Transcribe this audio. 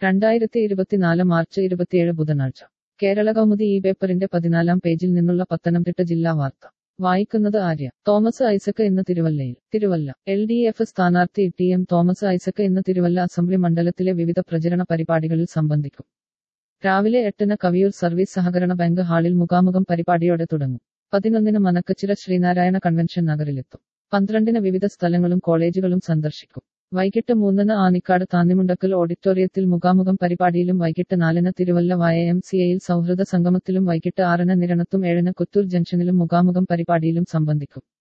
രണ്ടായിരത്തി ഇരുപത്തിനാല് മാർച്ച് ഇരുപത്തിയേഴ് ബുധനാഴ്ച കേരള കൗമുദി ഈ പേപ്പറിന്റെ പതിനാലാം പേജിൽ നിന്നുള്ള പത്തനംതിട്ട ജില്ലാ വാർത്ത വായിക്കുന്നത് ആര്യ തോമസ് ഐസക് ഇന്ന് തിരുവല്ലയിൽ തിരുവല്ല എൽ ഡി എഫ് സ്ഥാനാർത്ഥി ടി എം തോമസ് ഐസക് ഇന്ന് തിരുവല്ല അസംബ്ലി മണ്ഡലത്തിലെ വിവിധ പ്രചരണ പരിപാടികളിൽ സംബന്ധിക്കും രാവിലെ എട്ടിന് കവിയൂർ സർവീസ് സഹകരണ ബാങ്ക് ഹാളിൽ മുഖാമുഖം പരിപാടിയോടെ തുടങ്ങും പതിനൊന്നിന് മനക്കച്ചിറ ശ്രീനാരായണ കൺവെൻഷൻ നഗറിലെത്തും പന്ത്രണ്ടിന് വിവിധ സ്ഥലങ്ങളും കോളേജുകളും സന്ദർശിക്കും വൈകിട്ട് മൂന്നിന് ആനിക്കാട് താന്നിമുണ്ടക്കൽ ഓഡിറ്റോറിയത്തിൽ മുഖാമുഖം പരിപാടിയിലും വൈകിട്ട് നാലിന് തിരുവല്ല വായ എം സി എയിൽ സൗഹൃദ സംഗമത്തിലും വൈകിട്ട് ആറിന് നിരണത്തും ഏഴിന് കൊത്തൂർ ജംഗ്ഷനിലും മുഖാമുഖം പരിപാടിയിലും സംബന്ധിക്കും